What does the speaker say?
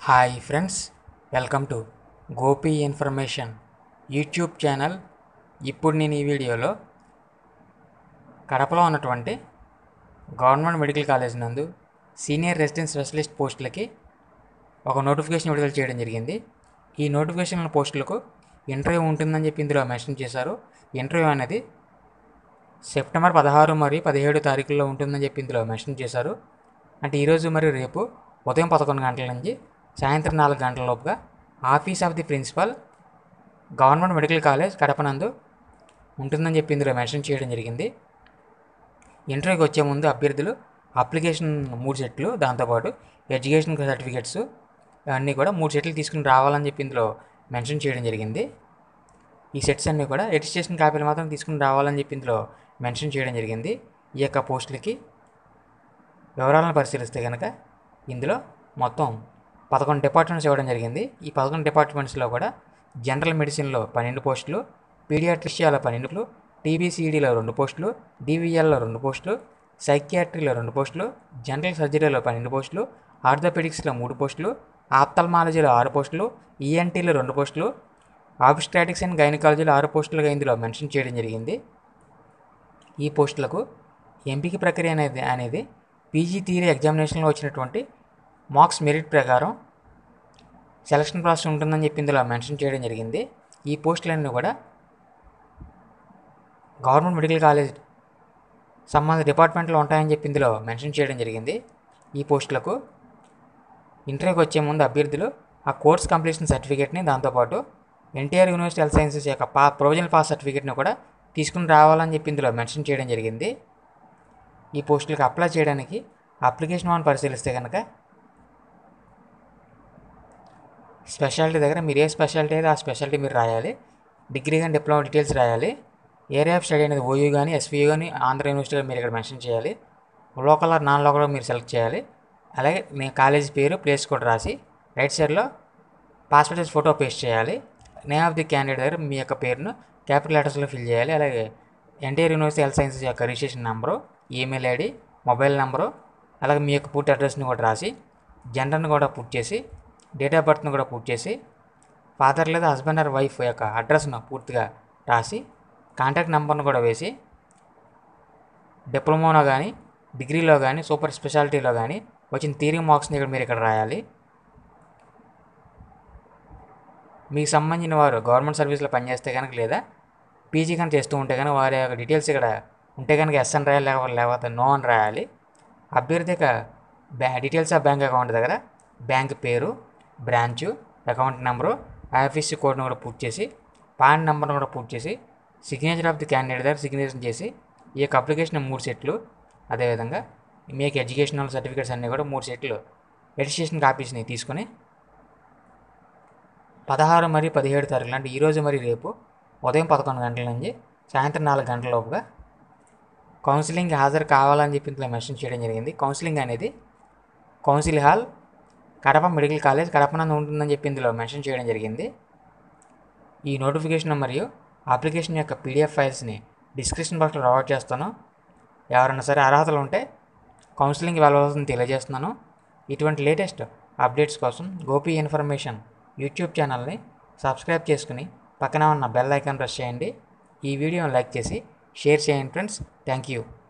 hi friends welcome to Gopi information YouTube channel ఇప్పుడు నేను ఈ వీడియోలో కడపలో ఉన్నటువంటి గవర్నమెంట్ మెడికల్ కాలేజ్ నందు సీనియర్ రెసిడెంట్ స్పెషలిస్ట్ పోస్టులకి ఒక నోటిఫికేషన్ విడుదల చేయడం జరిగింది ఈ నోటిఫికేషన్ పోస్టులకు ఇంటర్వ్యూ ఉంటుందని చెప్పి ఇందులో మెన్షన్ చేశారు ఇంటర్వ్యూ అనేది సెప్టెంబర్ పదహారు మరియు పదిహేడు తారీఖుల్లో ఉంటుందని చెప్పి ఇందులో మెన్షన్ చేశారు అంటే ఈరోజు మరియు రేపు ఉదయం పదకొండు గంటల నుంచి సాయంత్రం నాలుగు గంటల లోపుగా office of the principal government medical college కడపనందు ఉంటుందని చెప్పి ఇందులో మెన్షన్ చేయడం జరిగింది ఇంటర్వ్యూకి వచ్చే ముందు అభ్యర్థులు అప్లికేషన్ మూడు సెట్లు దాంతోపాటు ఎడ్యుకేషన్ సర్టిఫికేట్స్ అన్నీ కూడా మూడు సెట్లు తీసుకుని రావాలని చెప్పి ఇందులో మెన్షన్ చేయడం జరిగింది ఈ సెట్స్ అన్నీ కూడా రిజిస్ట్రేషన్ కాపీలు మాత్రం తీసుకుని రావాలని చెప్పి ఇందులో మెన్షన్ చేయడం జరిగింది ఈ యొక్క పోస్టులకి వివరాలను పరిశీలిస్తే కనుక ఇందులో మొత్తం పదకొండు డిపార్ట్మెంట్స్ ఇవ్వడం జరిగింది ఈ పదకొండు డిపార్ట్మెంట్స్లో కూడా జనరల్ మెడిసిన్లో పన్నెండు పోస్టులు పీడియాట్రిషియాలో పన్నెండులు టీబీసీడీలో రెండు పోస్టులు డివిఎల్లో రెండు పోస్టులు సైకియాట్రీలో రెండు పోస్టులు జనరల్ సర్జరీలో పన్నెండు పోస్టులు ఆర్థోపెడిక్స్లో మూడు పోస్టులు ఆప్థల్మాలజీలో ఆరు పోస్టులు ఈఎన్టీలో రెండు పోస్టులు ఆబ్స్ట్రాటిక్స్ అండ్ గైనకాలజీలో ఆరు పోస్టులుగా ఇందులో మెన్షన్ చేయడం జరిగింది ఈ పోస్టులకు ఎంపిక ప్రక్రియ అనేది అనేది పీజీ థియరీ ఎగ్జామినేషన్లో వచ్చినటువంటి మార్క్స్ మెరిట్ ప్రకారం సెలక్షన్ ప్రాసెస్ ఉంటుందని చెప్పి ఇందులో మెన్షన్ చేయడం జరిగింది ఈ పోస్టులన్నీ కూడా గవర్నమెంట్ మెడికల్ కాలేజ్ సంబంధిత డిపార్ట్మెంట్లో ఉంటాయని చెప్పి ఇందులో మెన్షన్ చేయడం జరిగింది ఈ పోస్టులకు ఇంటర్వ్యూకి వచ్చే ముందు అభ్యర్థులు ఆ కోర్స్ కంప్లీషన్ సర్టిఫికేట్ని దాంతోపాటు ఎన్టీఆర్ యూనివర్సిటీ హెల్త్ సైన్సెస్ యొక్క పా ప్రొవిజనల్ పాస్ సర్టిఫికేట్ని కూడా తీసుకుని రావాలని చెప్పి ఇందులో మెన్షన్ చేయడం జరిగింది ఈ పోస్టులకు అప్లై చేయడానికి అప్లికేషన్ ఫామ్ పరిశీలిస్తే కనుక స్పెషాలిటీ దగ్గర మీరు ఏ స్పెషాలిటీ అయితే ఆ స్పెషాలిటీ మీరు రాయాలి డిగ్రీ కానీ డిప్లొమా డీటెయిల్స్ రాయాలి ఏరియా ఆఫ్ స్టడీ అనేది ఓయూ కానీ ఎస్వీయూ కానీ ఆంధ్ర యూనివర్సిటీ మీరు ఇక్కడ మెన్షన్ చేయాలి లోకల్ ఆర్ నాన్ లోకల్ మీరు సెలెక్ట్ చేయాలి అలాగే మీ కాలేజ్ పేరు ప్లేస్ కూడా రాసి రైట్ సైడ్లో పాస్పోర్ట్ సైజ్ ఫోటో పేస్ట్ చేయాలి నేమ్ ఆఫ్ ది క్యాండిడేట్ దగ్గర మీ యొక్క పేరును క్యాపిటల్ లెటర్స్లో ఫిల్ చేయాలి అలాగే ఎన్టీఆర్ యూనివర్సిటీ హెల్త్ సైన్సెస్ యొక్క registration number email ID mobile number అలాగే మీ యొక్క పూర్తి అడ్రస్ని కూడా రాసి జెండర్ని కూడా పూర్తి చేసి డేట్ ఆఫ్ బర్త్ని కూడా పూర్తి చేసి ఫాదర్ లేదా హస్బెండ్ ఆర్ వైఫ్ యొక్క అడ్రస్ను పూర్తిగా రాసి కాంటాక్ట్ నెంబర్ను కూడా వేసి డిప్లొమాలో కానీ డిగ్రీలో కానీ సూపర్ స్పెషాలిటీలో కానీ వచ్చిన థియరీ మార్క్స్ని ఇక్కడ మీరు ఇక్కడ రాయాలి మీకు సంబంధించిన వారు గవర్నమెంట్ సర్వీస్లో పనిచేస్తే కనుక లేదా పీజీ కనుక చేస్తూ ఉంటే కనుక వారి యొక్క డీటెయిల్స్ ఇక్కడ ఉంటే కనుక ఎస్ అని రాయాలి లేకపోతే లేకపోతే నో అని రాయాలి అభ్యర్థి యొక్క బ్యా డీటెయిల్స్ ఆఫ్ బ్యాంక్ అకౌంట్ దగ్గర బ్యాంక్ పేరు బ్రాంచు అకౌంట్ నెంబరు ఐఎఫ్ఎస్సి కోడ్ను కూడా పూర్తి చేసి పాన్ నెంబర్ను కూడా పూర్తి చేసి సిగ్నేచర్ ఆఫ్ ది క్యాండిడేట్ దగ్గర సిగ్నేచర్ చేసి ఈ యొక్క అప్లికేషన్ మూడు సెట్లు అదేవిధంగా మీ యొక్క ఎడ్యుకేషనల్ సర్టిఫికేట్స్ అన్నీ కూడా మూడు సెట్లు రిజిస్ట్రేషన్ కాపీస్ని తీసుకొని పదహారు మరియు పదిహేడు తారీఖులు అంటే ఈరోజు మరి రేపు ఉదయం పదకొండు గంటల నుంచి సాయంత్రం నాలుగు గంటల లోపుగా కౌన్సిలింగ్ హాజరు కావాలని చెప్పి ఇందులో మెన్షన్ చేయడం జరిగింది కౌన్సిలింగ్ అనేది council hall Kadapa medical college Kadapa నందు ఉంటుందని చెప్పి ఇందులో మెన్షన్ చేయడం జరిగింది ఈ నోటిఫికేషన్ మరియు అప్లికేషన్ యొక్క పీడిఎఫ్ ఫైల్స్ని డిస్క్రిప్షన్ బాక్స్లో ప్రొవైడ్ చేస్తాను ఎవరైనా సరే అర్హతలు ఉంటే కౌన్సిలింగ్ వెళ్ళవలసింది తెలియజేస్తున్నాను ఇటువంటి లేటెస్ట్ అప్డేట్స్ కోసం గోపి ఇన్ఫర్మేషన్ యూట్యూబ్ ఛానల్ని సబ్స్క్రైబ్ చేసుకుని పక్కన ఉన్న బెల్ ఐకాన్ ప్రెస్ చేయండి ఈ వీడియోని లైక్ చేసి షేర్ చేయండి ఫ్రెండ్స్ థ్యాంక్ యూ